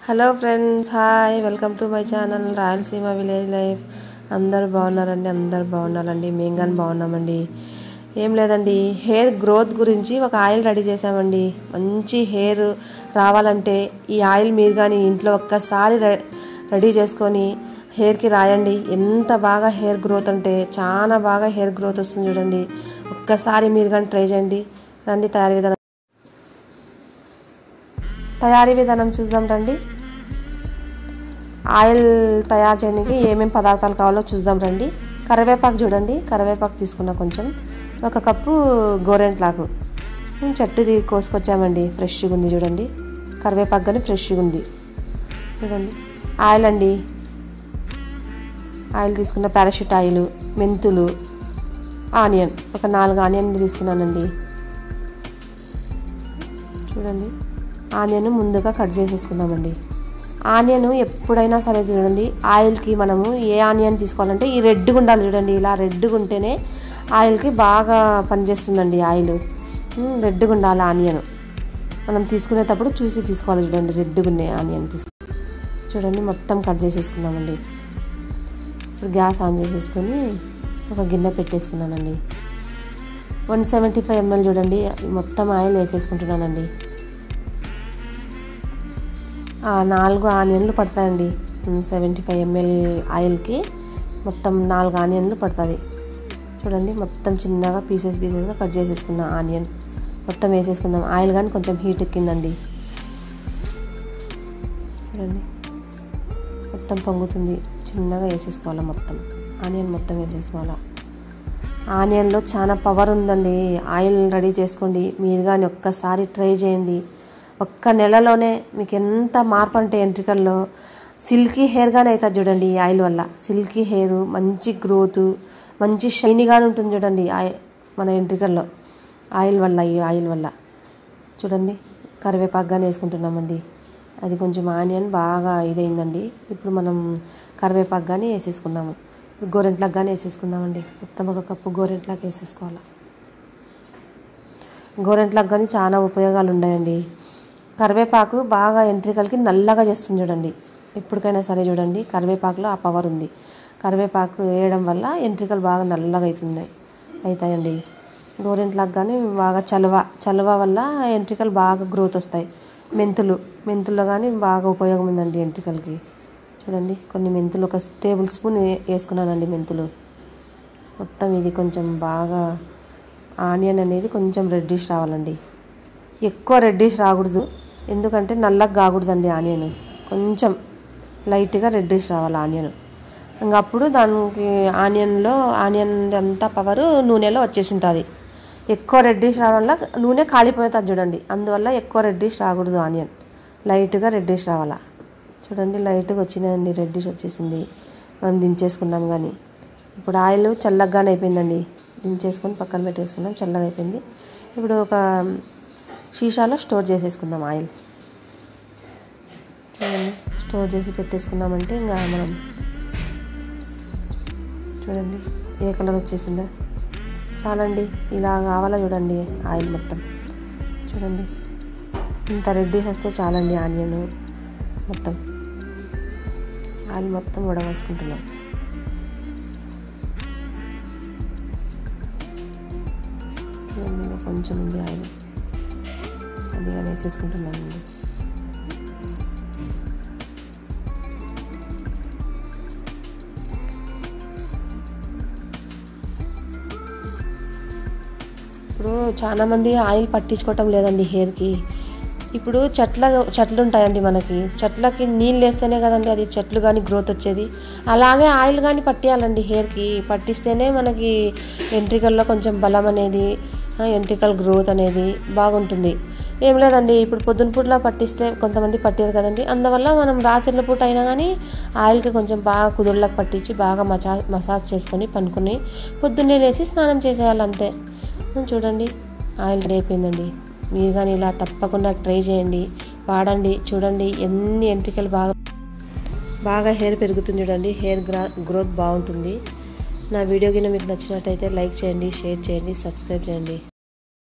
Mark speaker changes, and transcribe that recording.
Speaker 1: hello friends hi welcome to my channel Rayalaseema village life అందరు బాగున్నారండి అందరు బాగున్నారండి మేము కానీ బాగున్నామండి ఏం లేదండి హెయిర్ గ్రోత్ గురించి ఒక ఆయిల్ రెడీ చేసామండి మంచి హెయిర్ రావాలంటే ఈ ఆయిల్ మీరు కానీ ఇంట్లో ఒక్కసారి రె- రెడీ చేసుకొని హెయిర్కి రాయండి ఎంత బాగా హెయిర్ గ్రోత్ అంటే చాలా బాగా హెయిర్ గ్రోత్ వస్తుంది చూడండి ఒక్కసారి మీరు కానీ ట్రై చేయండి రండి తయారీ విధానం తయారీ విధానం చూద్దాం రండి ఆయిల్ తయారు చేయడానికి ఏమేమి పదార్థాలు కావాలో చూద్దాం రండి కరివేపాకు చూడండి కరివేపాకు తీసుకున్న కొంచెం ఒక కప్పు గోరెంట్లాకు ఉమ్, చెట్టుది కోసుకొచ్చామండి ఫ్రెష్గా ఉంది చూడండి కరివేపాకు కానీ ఫ్రెష్గా ఉంది చూడండి ఆయిల్ అండి ఆయిల్ తీసుకున్న పారాషూట్ ఆయిల్ మెంతులు ఆనియన్ ఒక నాలుగు ఆనియన్ తీసుకున్నానండి చూడండి ఆనియన్ ముందుగా కట్ చేసేసుకున్నామండి ఆనియన్ ఎప్పుడైనా సరే చూడండి ఆయిల్కి మనము ఏ ఆనియన్ తీసుకోవాలంటే ఈ రెడ్గా ఉండాలి చూడండి ఇలా రెడ్గా ఉంటేనే ఆయిల్కి బాగా పనిచేస్తుందండి ఆయిల్ ఉమ్, రెడ్గా ఉండాలి ఆనియన్ మనం తీసుకునేటప్పుడు చూసి తీసుకోవాలి చూడండి రెడ్గా ఉన్నాయి ఆనియన్ తీసు చూడండి మొత్తం కట్ చేసేసుకున్నామండి ఇప్పుడు గ్యాస్ ఆన్ చేసేసుకొని ఒక గిన్నె పెట్టేసుకున్నానండి వన్ సెవెంటీ ఫైవ్ ఎంఎల్ చూడండి మొత్తం ఆయిల్ వేసేసుకుంటున్నానండి ఆ, నాలుగు ఆనియన్లు పడతాయండి సెవెంటీ ఫైవ్ ఎంఎల్ ఆయిల్కి మొత్తం నాలుగు ఆనియన్లు పడుతుంది చూడండి మొత్తం చిన్నగా పీసెస్ పీసెస్గా కట్ చేసేసుకున్న ఆనియన్ మొత్తం వేసేసుకుందాం ఆయిల్ కానీ కొంచెం హీట్ ఎక్కిందండి చూడండి మొత్తం పొంగుతుంది చిన్నగా వేసేసుకోవాలి మొత్తం ఆనియన్ మొత్తం వేసేసుకోవాలా ఆనియన్లో చాలా పవర్ ఉందండి ఆయిల్ రెడీ చేసుకోండి మీరు కానీ ఒక్కసారి ట్రై చేయండి ఒక్క నెలలోనే మీకు ఎంత మార్పు అంటే ఎంట్రికల్లో సిల్కీ హెయిర్ కానీ అవుతుంది చూడండి ఈ ఆయిల్ వల్ల సిల్కీ హెయిర్ మంచి గ్రోత్ మంచి షైనీగానే ఉంటుంది చూడండి ఆయి మన ఎంట్రికల్లో ఆయిల్ వల్ల ఈ ఆయిల్ వల్ల చూడండి కరివేపాకు కానీ వేసుకుంటున్నామండి అది కొంచెం ఆనియన్ బాగా ఇదైందండి ఇప్పుడు మనం కరివేపాకు కానీ వేసేసుకున్నాము ఇప్పుడు గోరెంట్లకు కానీ వేసేసుకుందామండి మొత్తం ఒక కప్పు గోరెంట్లకు వేసేసుకోవాలి గోరెంట్లకు కానీ చాలా ఉపయోగాలు ఉన్నాయండి కరివేపాకు బాగా ఎంట్రికలకి నల్లగా చేస్తుంది చూడండి ఎప్పటికైనా సరే చూడండి కరివేపాకులో ఆ పవర్ ఉంది కరివేపాకు వేయడం వల్ల ఎంట్రికలు బాగా నల్లగా అవుతున్నాయి అవుతాయండి గోరెంట్లకు కానీ బాగా చలువ చలువ వల్ల ఎంట్రికలు బాగా గ్రోత్ వస్తాయి మెంతులు మెంతుల్లో కానీ బాగా ఉపయోగం ఉందండి ఎంట్రికలకి చూడండి కొన్ని మెంతులు ఒక టేబుల్ స్పూన్ వే- వేసుకున్నానండి మెంతులు మొత్తం ఇది కొంచెం బాగా ఆనియన్ అనేది కొంచెం రెడ్డిష్ రావాలండి ఎక్కువ రెడ్డిష్ రాకూడదు ఎందుకంటే నల్లగా కాకూడదండి ఆనియన్ కొంచెం లైట్గా రెడ్డిష్ రావాలి ఆనియన్ ఇంకా అప్పుడు దానికి ఆనియన్లో ఆనియన్ అంతా పవర్ నూనెలో వచ్చేసి ఉంటుంది ఎక్కువ రెడ్డిష్ రావడం వల్ల నూనె కాలిపోతుంది చూడండి అందువల్ల ఎక్కువ రెడ్డిష్ రాకూడదు ఆనియన్ లైట్గా రెడ్డిష్ రావాలా చూడండి లైట్గా వచ్చిందండి రెడ్డిష్ వచ్చేసింది మనం దించేసుకున్నాం కానీ ఇప్పుడు ఆయిల్ చల్లగానే అయిపోయిందండి దించేసుకొని పక్కన పెట్టేసుకున్నాం చల్లగా అయిపోయింది ఇప్పుడు ఒక షీషాలో స్టోర్ చేసేసుకుందాం ఆయిల్ చూడండి స్టోర్ చేసి పెట్టేసుకున్నామంటే ఇంకా మనం చూడండి ఏ కలర్ వచ్చేసిందో చాలండి ఇలా కావాలా చూడండి ఆయిల్ మొత్తం చూడండి ఇంత రెడ్డిష్ వస్తే చాలండి ఆనియన్ మొత్తం ఆయిల్ మొత్తం వడవేసుకుంటున్నాం చూడండి ఇంకా కొంచెం ఉంది ఆయిల్ అది కానీ వేసేసుకుంటున్నానండి ఇప్పుడు చాలా మంది ఆయిల్ పట్టించుకోవటం లేదండి హెయిర్కి ఇప్పుడు చెట్ల చెట్లు ఉంటాయండి మనకి చెట్లకి నీళ్ళు వేస్తేనే కదండి అది చెట్లు కానీ గ్రోత్ వచ్చేది అలాగే ఆయిల్ కానీ పట్టియాలండి హెయిర్కి పట్టిస్తేనే మనకి ఎంట్రికల్లో కొంచెం బలం అనేది ఆ, ఎంట్రికల్ గ్రోత్ అనేది బాగుంటుంది ఏం లేదండి ఇప్పుడు పొద్దున పూటలా పట్టిస్తే కొంతమంది పట్టారు కదండి అందువల్ల మనం రాత్రిల పూట అయినా కానీ ఆయిల్కి కొంచెం బాగా కుదుర్లకు పట్టించి బాగా మసా మసాజ్ చేసుకొని పనుకొని పొద్దున్నే లేచి స్నానం చేసేయాలి అంతే చూడండి ఆయిల్ రెడీ అయిపోయిందండి మీరు కానీ ఇలా తప్పకుండా ట్రై చేయండి వాడండి చూడండి ఎన్ని ఎంట్రికలు బాగా బాగా హెయిర్ పెరుగుతుంది చూడండి హెయిర్ గ్రా గ్రోత్ బాగుంటుంది నా వీడియో కింద మీకు నచ్చినట్టయితే లైక్ చేయండి షేర్ చేయండి సబ్స్క్రైబ్ చేయండి